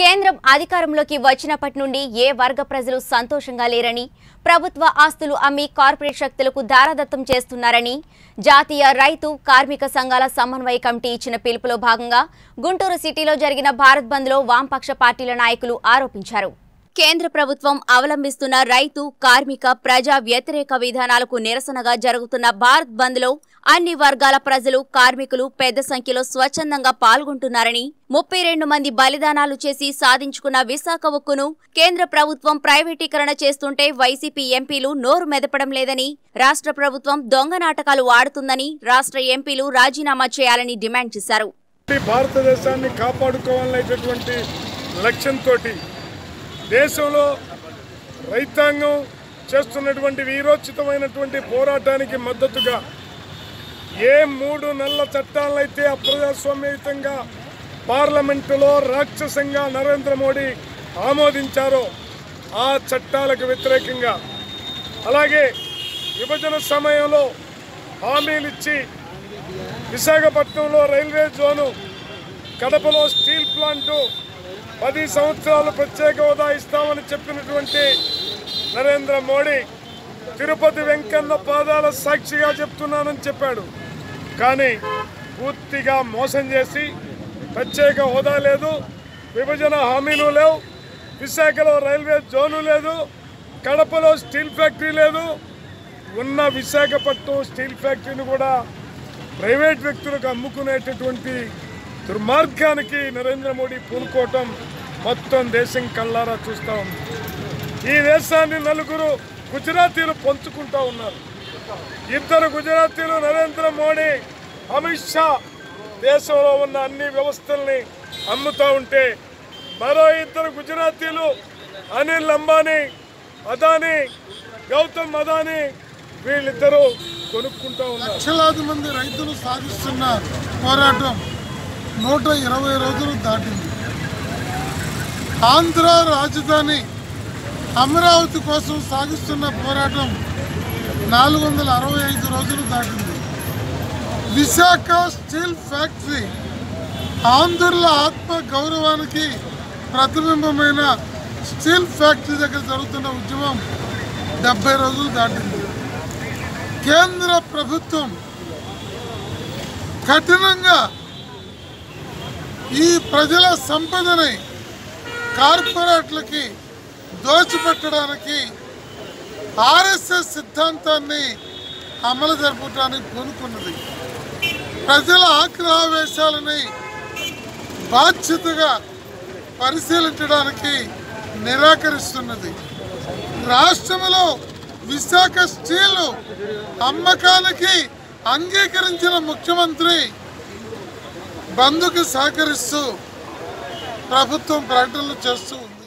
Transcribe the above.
కేంద్రం అధికారంలోకి వచ్చినప్పటి నుండి ఏ వర్గ ప్రజలు సంతోషంగా లేరని ప్రభుత్వ ఆస్తులు అమ్మి కార్పొరేట్ శక్తులకు దారాదత్తం చేస్తున్నారని జాతీయ రైతు కార్మిక సంఘాల సమన్వయ కమిటీ ఇచ్చిన పిలుపులో భాగంగా గుంటూరు సిటీలో జరిగిన భారత్ బంద్లో వామపక్ష పార్టీల నాయకులు ఆరోపించారు కేంద్ర ప్రభుత్వం అవలంబిస్తున్న రైతు కార్మిక ప్రజా వ్యతిరేక విధానాలకు నిరసనగా జరుగుతున్న భారత్ బంద్లో అన్ని వర్గాల ప్రజలు కార్మికులు పెద్ద సంఖ్యలో స్వచ్ఛందంగా పాల్గొంటున్నారని ముప్పై రెండు మంది బలిదానాలు చేసి సాధించుకున్న విశాఖ ఉక్కును కేంద్ర ప్రభుత్వం ప్రైవేటీకరణ చేస్తుంటే వైసీపీ ఎంపీలు నోరు మెదపడం లేదని రాష్ట్ర ప్రభుత్వం దొంగ నాటకాలు ఆడుతుందని రాష్ట్ర ఎంపీలు రాజీనామా చేయాలని డిమాండ్ చేశారు ఈ భారతదేశాన్ని కాపాడుకోవాలనేటటువంటి లక్ష్యంతో దేశంలో రైతాంగం చేస్తున్నటువంటి వీరోచితమైనటువంటి పోరాటానికి మద్దతుగా ఏ మూడు నెలల చట్టాలనైతే అప్రజాస్వామ్యయుతంగా పార్లమెంటులో రాక్షసంగా నరేంద్ర మోడీ ఆమోదించారో ఆ చట్టాలకు వ్యతిరేకంగా అలాగే విభజన సమయంలో హామీలిచ్చి విశాఖపట్నంలో రైల్వే జోను కడపలో స్టీల్ ప్లాంటు పది సంవత్సరాలు ప్రత్యేక హోదా ఇస్తామని చెప్పినటువంటి నరేంద్ర మోడీ తిరుపతి వెంకన్న పాదాల సాక్షిగా చెప్తున్నానని చెప్పాడు కానీ పూర్తిగా మోసం చేసి ప్రత్యేక హోదా లేదు విభజన హామీలు లేవు విశాఖలో రైల్వే జోను లేదు కడపలో స్టీల్ ఫ్యాక్టరీ లేదు ఉన్న విశాఖపట్నం స్టీల్ ఫ్యాక్టరీని కూడా ప్రైవేట్ వ్యక్తులకు అమ్ముకునేటటువంటి దుర్మార్గానికి నరేంద్ర మోడీ పూనుకోవటం మొత్తం దేశం కళ్ళారా చూస్తూ ఉంది ఈ దేశాన్ని నలుగురు గుజరాతీలు పంచుకుంటా ఉన్నారు ఇద్దరు గుజరాతీలు నరేంద్ర మోడీ అమిత్ షా దేశంలో ఉన్న అన్ని వ్యవస్థల్ని అమ్ముతూ ఉంటే మరో ఇద్దరు గుజరాతీలు అనిల్ అంబానీ అదానీ గౌతమ్ అదానీ వీళ్ళిద్దరూ కొనుక్కుంటా ఉన్నారు లక్షలాది మంది రైతులు సాగిస్తున్న పోరాటం నూట ఇరవై రోజులు దాటింది ఆంధ్ర రాజధాని అమరావతి కోసం సాగిస్తున్న పోరాటం నాలుగు వందల అరవై ఐదు రోజులు దాటింది విశాఖ స్టీల్ ఫ్యాక్టరీ ఆంధ్రుల ఆత్మ గౌరవానికి ప్రతిబింబమైన స్టీల్ ఫ్యాక్టరీ దగ్గర జరుగుతున్న ఉద్యమం డెబ్బై రోజులు దాటింది కేంద్ర ప్రభుత్వం కఠినంగా ఈ ప్రజల సంపదని కార్పొరేట్లకి దోచిపెట్టడానికి ఆర్ఎస్ఎస్ సిద్ధాంతాన్ని అమలు జరపడానికి పూనుకున్నది ప్రజల ఆగ్రహావేశాలని బాధ్యతగా పరిశీలించడానికి నిరాకరిస్తున్నది రాష్ట్రంలో విశాఖ స్టీల్ అమ్మకానికి అంగీకరించిన ముఖ్యమంత్రి బంధుకి సహకరిస్తూ ప్రభుత్వం ప్రకటనలు చేస్తూ ఉంది